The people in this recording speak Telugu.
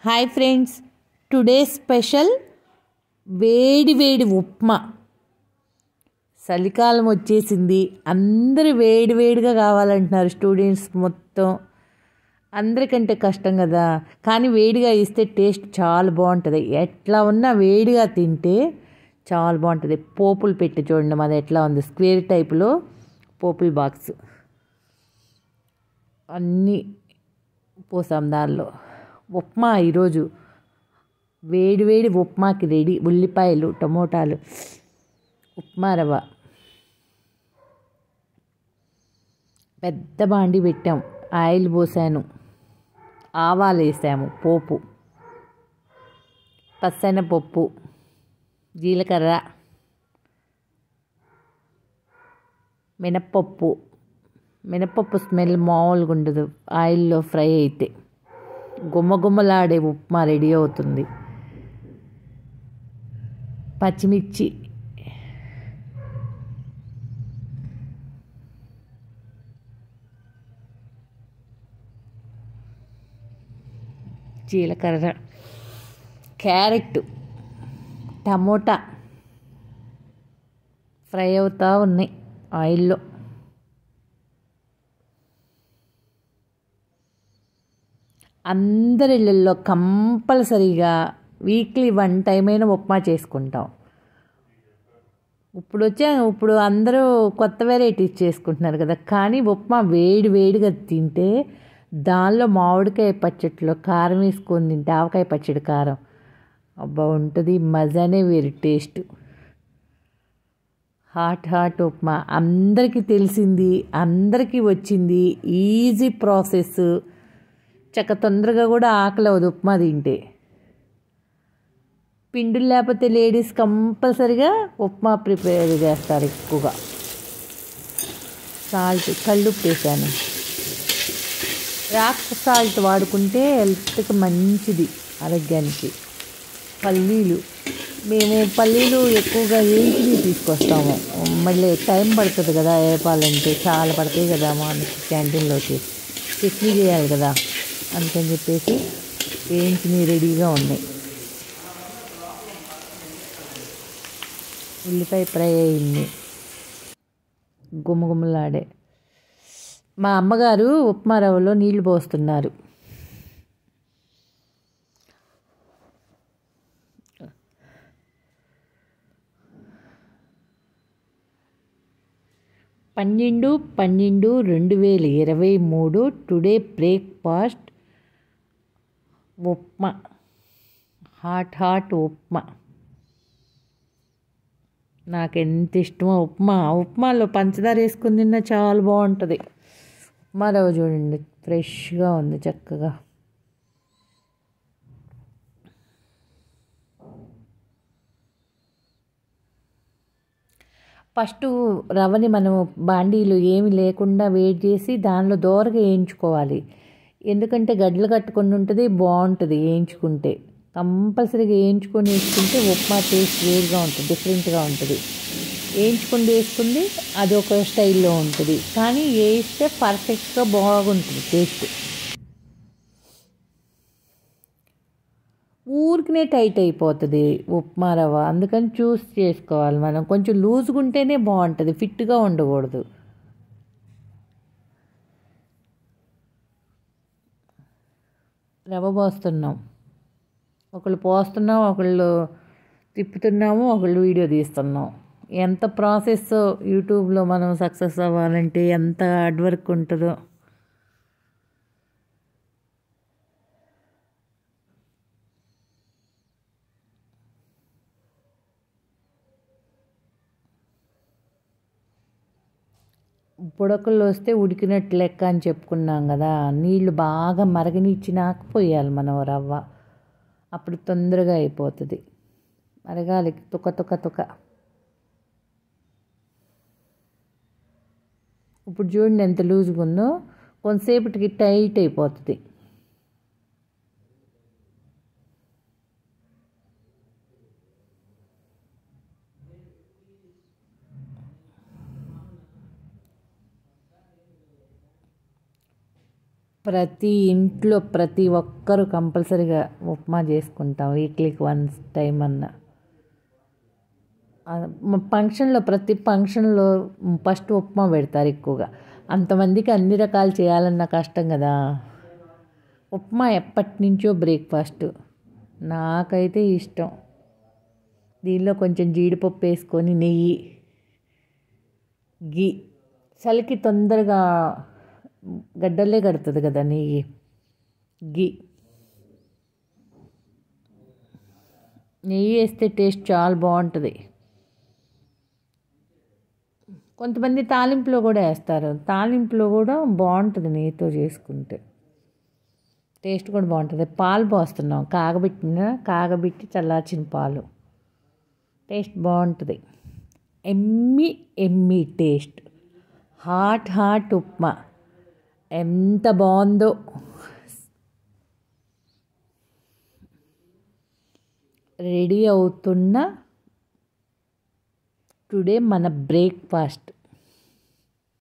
హాయ్ ఫ్రెండ్స్ టుడే స్పెషల్ వేడి వేడి ఉప్మా చలికాలం వచ్చేసింది అందరూ వేడి వేడిగా కావాలంటున్నారు స్టూడెంట్స్ మొత్తం అందరికంటే కష్టం కదా కానీ వేడిగా ఇస్తే టేస్ట్ చాలా బాగుంటుంది ఎట్లా ఉన్నా వేడిగా తింటే చాలా బాగుంటుంది పోపులు పెట్టి చూడండి మాది ఎట్లా ఉంది స్క్వేర్ టైప్లో పోపుల బాక్స్ అన్నీ పోసాం దానిలో ఉప్మా ఈరోజు వేడి వేడి ఉప్మాకి రెడీ ఉల్లిపాయలు టమోటాలు ఉప్మా రవ్వ పెద్ద బాండి పెట్టాం ఆయిల్ పోసాను ఆవాలు వేసాము పోపు పప్పు జీలకర్ర మినప్పప్పు మినప్పప్పు స్మెల్ మామూలుగా ఉండదు ఆయిల్లో ఫ్రై అయితే గుమ్మగుమ్మలాడే ఉప్మా రెడీ అవుతుంది పచ్చిమిర్చి జీలకర్ర క్యారెట్ టమోటా ఫ్రై అవుతూ ఉన్నాయి ఆయిల్లో అందరి ఇళ్ళల్లో కంపల్సరీగా వీక్లీ వన్ టైం అయినా ఉప్మా చేసుకుంటాం ఇప్పుడు వచ్చే ఇప్పుడు అందరూ కొత్త వెరైటీస్ చేసుకుంటున్నారు కదా కానీ ఉప్మా వేడి వేడిగా తింటే దానిలో మామిడికాయ పచ్చడిలో కారం వేసుకొని తింటే ఆవకాయ పచ్చడి కారం అబ్బా ఉంటుంది మజానే వేరు టేస్ట్ హాట్ హాట్ ఉప్మా అందరికీ తెలిసింది అందరికీ వచ్చింది ఈజీ ప్రాసెస్ చక్క తొందరగా కూడా ఆకలి అవ్వదు ఉప్మా తింటే పిండులు లేకపోతే లేడీస్ కంపల్సరిగా ఉప్మా ప్రిపేర్ చేస్తారు ఎక్కువగా సాల్ట్ కళ్ళుప్పు వేసాను రాక్ సాల్ట్ వాడుకుంటే హెల్త్కి మంచిది ఆరోగ్యానికి పల్లీలు మేము పల్లీలు ఎక్కువగా ఏంటివి తీసుకొస్తాము మళ్ళీ టైం పడుతుంది కదా వేపాలంటే చాలా పడతాయి కదా మనకి క్యాంటీన్లోకి చట్నీ చేయాలి కదా అందుకని చెప్పేసి వేయించినవి రెడీగా ఉన్నాయి ఉల్లిపాయ ఫ్రై అయింది గుమ్మగుమ్మలాడే మా అమ్మగారు ఉప్మా రవ్వలో నీళ్లు పోస్తున్నారు పన్నెండు పన్నెండు రెండు వేల ఇరవై మూడు today breakfast upma hot hot upma నాకు ఎంత ఇష్టమో ఉప్మా ఉప్మాలో పంచదార వేసుకుని తిన్నా చాలా బాగుంటుంది ఉప్మా రవ్వ చూడండి ఫ్రెష్గా ఉంది చక్కగా ఫస్ట్ రవ్వని మనం బాండీలు ఏమి లేకుండా వేడి చేసి దానిలో దోరగా వేయించుకోవాలి ఎందుకంటే గడ్డలు కట్టుకొని ఉంటుంది బాగుంటుంది వేయించుకుంటే కంపల్సరీగా వేయించుకొని వేసుకుంటే ఉప్మా టేస్ట్ వేరుగా ఉంటుంది డిఫరెంట్గా ఉంటుంది వేయించుకొని వేసుకుంది అది ఒక స్టైల్లో ఉంటుంది కానీ వేస్తే పర్ఫెక్ట్గా బాగుంటుంది టేస్ట్ ఊరికనే టైట్ అయిపోతుంది ఉప్మా రవ్వ అందుకని చూస్ చేసుకోవాలి మనం కొంచెం లూజ్గా ఉంటేనే బాగుంటుంది ఫిట్గా ఉండకూడదు రవ్వ పోస్తున్నాం ఒకళ్ళు పోస్తున్నాం ఒకళ్ళు తిప్పుతున్నాము ఒకళ్ళు వీడియో తీస్తున్నాం ఎంత ప్రాసెస్ యూట్యూబ్లో మనం సక్సెస్ అవ్వాలంటే ఎంత హార్డ్ వర్క్ ఉంటుందో బుడకలు వస్తే ఉడికినట్టు లెక్క అని చెప్పుకున్నాం కదా నీళ్లు బాగా మరగనిచ్చినాక పోయాలి మనం రవ్వ అప్పుడు తొందరగా అయిపోతుంది మరగాలి తుక తుక తుక ఇప్పుడు చూడండి ఎంత లూజ్గా ఉందో కొంతసేపటికి టైట్ అయిపోతుంది ప్రతి ఇంట్లో ప్రతి ఒక్కరు కంపల్సరీగా ఉప్మా చేసుకుంటాం వీక్లీకి వన్స్ టైం అన్నా ఆ, మా ఫంక్షన్లో ప్రతి ఫంక్షన్లో ఫస్ట్ ఉప్మా పెడతారు ఎక్కువగా అంతమందికి అన్ని రకాలు చేయాలన్న కష్టం కదా ఉప్మా ఎప్పటి నుంచో బ్రేక్ఫాస్ట్ నాకైతే ఇష్టం దీనిలో కొంచెం జీడిపప్పు వేసుకొని నెయ్యి గీ చలికి తొందరగా గడ్డలే కడుతుంది కదా నెయ్యి గీ నెయ్యి వేస్తే టేస్ట్ చాలా బాగుంటుంది కొంతమంది తాలింపులో కూడా వేస్తారు తాలింపులో కూడా బాగుంటుంది నెయ్యితో చేసుకుంటే టేస్ట్ కూడా బాగుంటుంది పాలు పోస్తున్నాం కాగబెట్టిన కాగబెట్టి చల్లార్చిన పాలు టేస్ట్ బాగుంటుంది ఎమ్మి ఎమ్మి టేస్ట్ హాట్ హాట్ ఉప్మా ఎంత బాగుందో రెడీ అవుతున్న టుడే మన బ్రేక్ఫాస్ట్